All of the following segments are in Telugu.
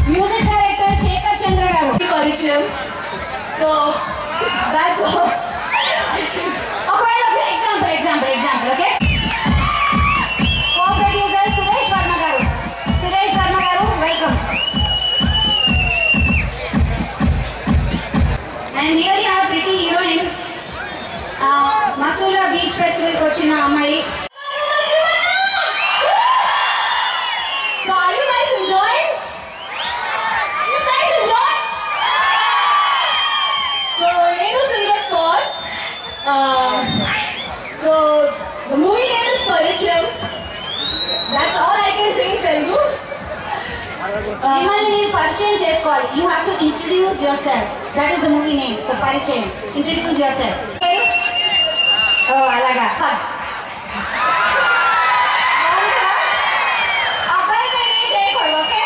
మ్యూజిక్ డైరెక్టర్ శేఖర్ చంద్ర గారు పరిచయం సో దాట్స్ ఆల్ ఒకవేళ example example example okay co producer Suresh Varma గారు సురేష్ వర్మ గారు welcome and here you have pretty heroine Masula beach ఫెస్టివల్కి వచ్చిన అమ్మాయి So are you guys enjoying? You guys enjoy? So Renu Silver Kaur. Uh, so the movie name is Paricham. That's all I can say in Telugu. Uh, మిమ్మల్ని మీరు పరిచయం చేసుకోవాలి you have to introduce yourself that is the movie name so పరిచయం ఇంట్రడ్యూస్ యువర్ సెల్ఫ్ ఓ అలాగా అబ్బాయికి ఏం చేయకూడదు ఓకే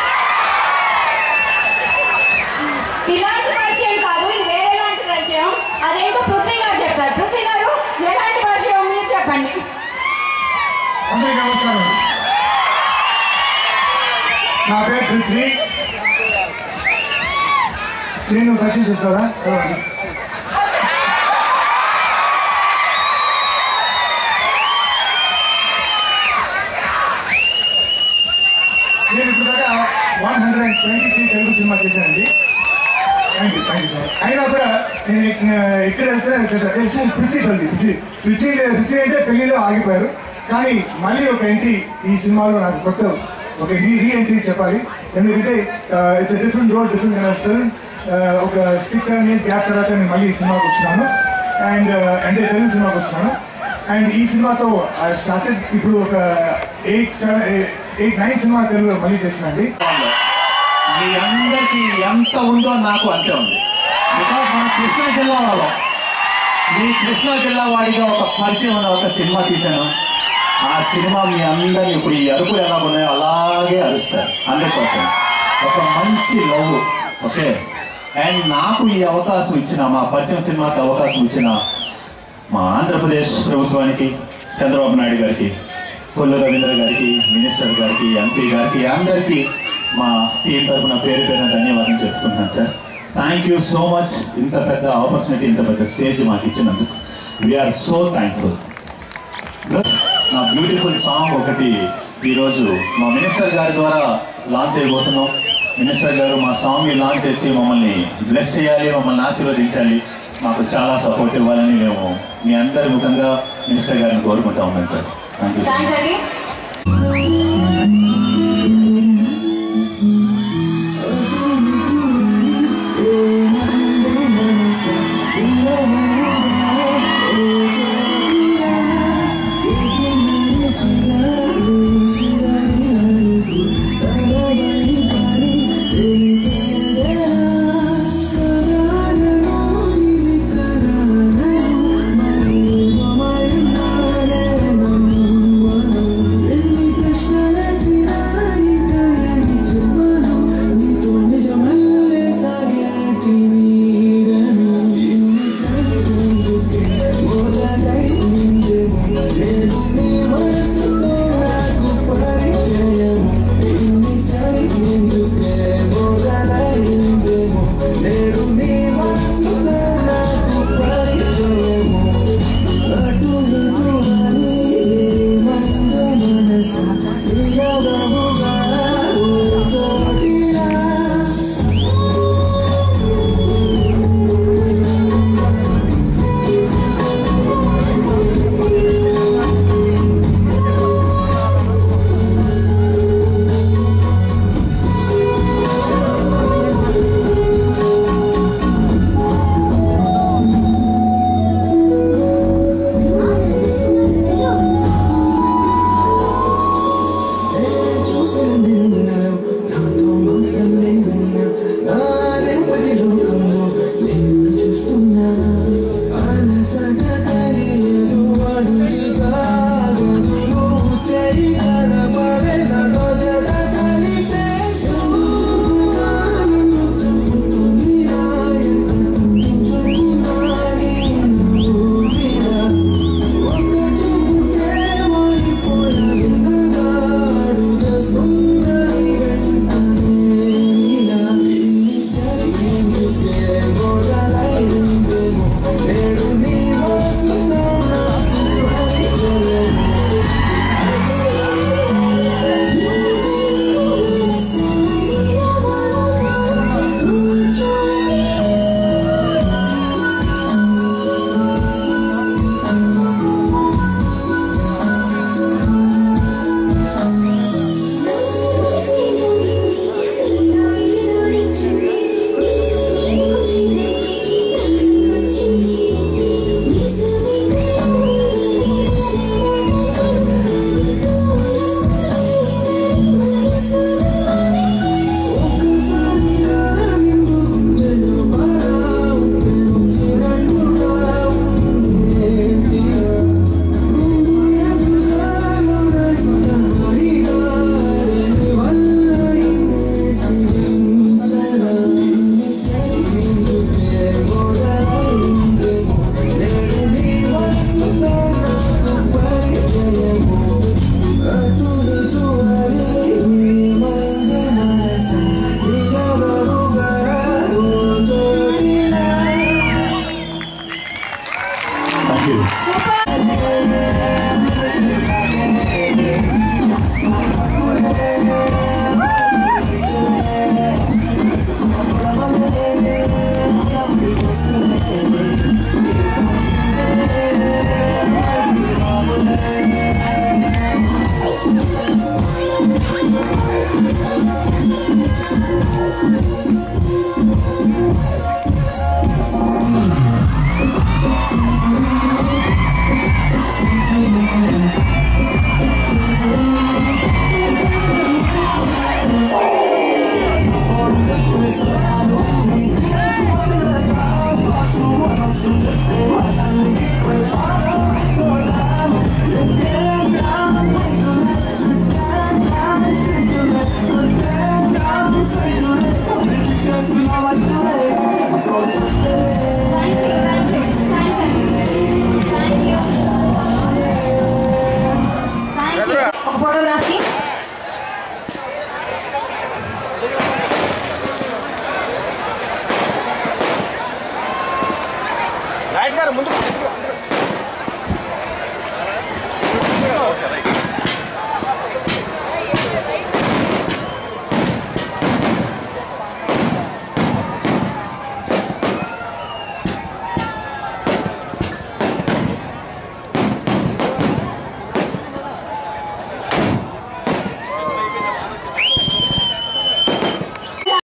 ఇలాంటి పరిచయం కాదు ఇది వేరేలాంటి పరిచయం అదేంటో పృథ్వీ గారు చెప్తారు పృథ్వీ గారు ఎలాంటి పరిచయం మీరు చెప్పండి అందరికీ నమస్కారం నా పేరు పృథ్వీ నేను దర్శనం చేస్తారా చదవండి. నేను ఇప్పుడు దాకా one hundred and twenty three Telugu cinema చేశానండి thank you thank you sir అయినా కూడా నేను ఇక్- ఇక్కడ వెళ్తే సార్ పృథ్వీ తల్లి పృథ్వీ పృథ్వీ పృథ్వీ అంటే పెళ్లిలో ఆగిపోయారు కానీ మళ్ళీ ఒక ఎంట్రీ ఈ సినిమాలో నాకు కొత్త ఒక రీ రీ ఎంట్రీ చెప్పాలి ఎందుకంటే it's different role different kind of film ఒక సిక్స్ సెవెన్ ఇయర్స్ గ్యాప్ తర్వాత నేను మళ్ళీ ఈ సినిమాకి వచ్చినాను అండ్ అంటే తెలుగు సినిమాకి వచ్చినాను అండ్ ఈ సినిమాతో స్టార్టెడ్ ఇప్పుడు ఒక eight seven eight nine cinema Telugu మళ్ళీ చేసినండి మీ అందరికీ ఎంత ఉందో నాకు అంతే ఉంది బికాస్ మన కృష్ణా జిల్లా వాళ్ళం మీ కృష్ణా జిల్లా వాడిగా ఒక పరిచయం ఉన్న ఒక సినిమా తీశాను ఆ సినిమా మీ అందరినీ ఇప్పుడు ఈ అరుపులు ఎలా ఉన్నాయో అలాగే అరుస్తారు హండ్రెడ్ పర్సెంట్ ఒక మంచి లవ్ ఓకే అండ్ నాకు ఈ అవకాశం ఇచ్చిన మా పరిచయం సినిమాకి అవకాశం ఇచ్చిన మా ఆంధ్రప్రదేశ్ ప్రభుత్వానికి చంద్రబాబు నాయుడు గారికి కొల్లు రవీంద్ర గారికి మినిస్టర్ గారికి ఎంపీ గారికి అందరికీ మా టీం తరఫున పేరు పేరున ధన్యవాదాలు చెప్పుకుంటున్నాను sir thank you so much ఇంత పెద్ద ఆపర్చునిటీ ఇంత పెద్ద స్టేజ్ మాకు ఇచ్చినందుకు వీఆర్ సో థ్యాంక్ఫుల్ నా బ్యూటిఫుల్ సాంగ్ ఒకటి ఈరోజు మా మినిస్టర్ గారి ద్వారా లాంచ్ అయిపోతున్నాం మినిస్టర్ గారు మా సాంగ్ని లాంచ్ చేసి మమ్మల్ని బ్లెస్ చేయాలి మమ్మల్ని ఆశీర్వదించాలి మాకు చాలా సపోర్ట్ ఇవ్వాలని మేము మీ అందరి ముఖంగా మినిస్టర్ గారిని కోరుకుంటా ఉన్నాను సార్ థ్యాంక్ యూ థ్యాంక్స్ అండి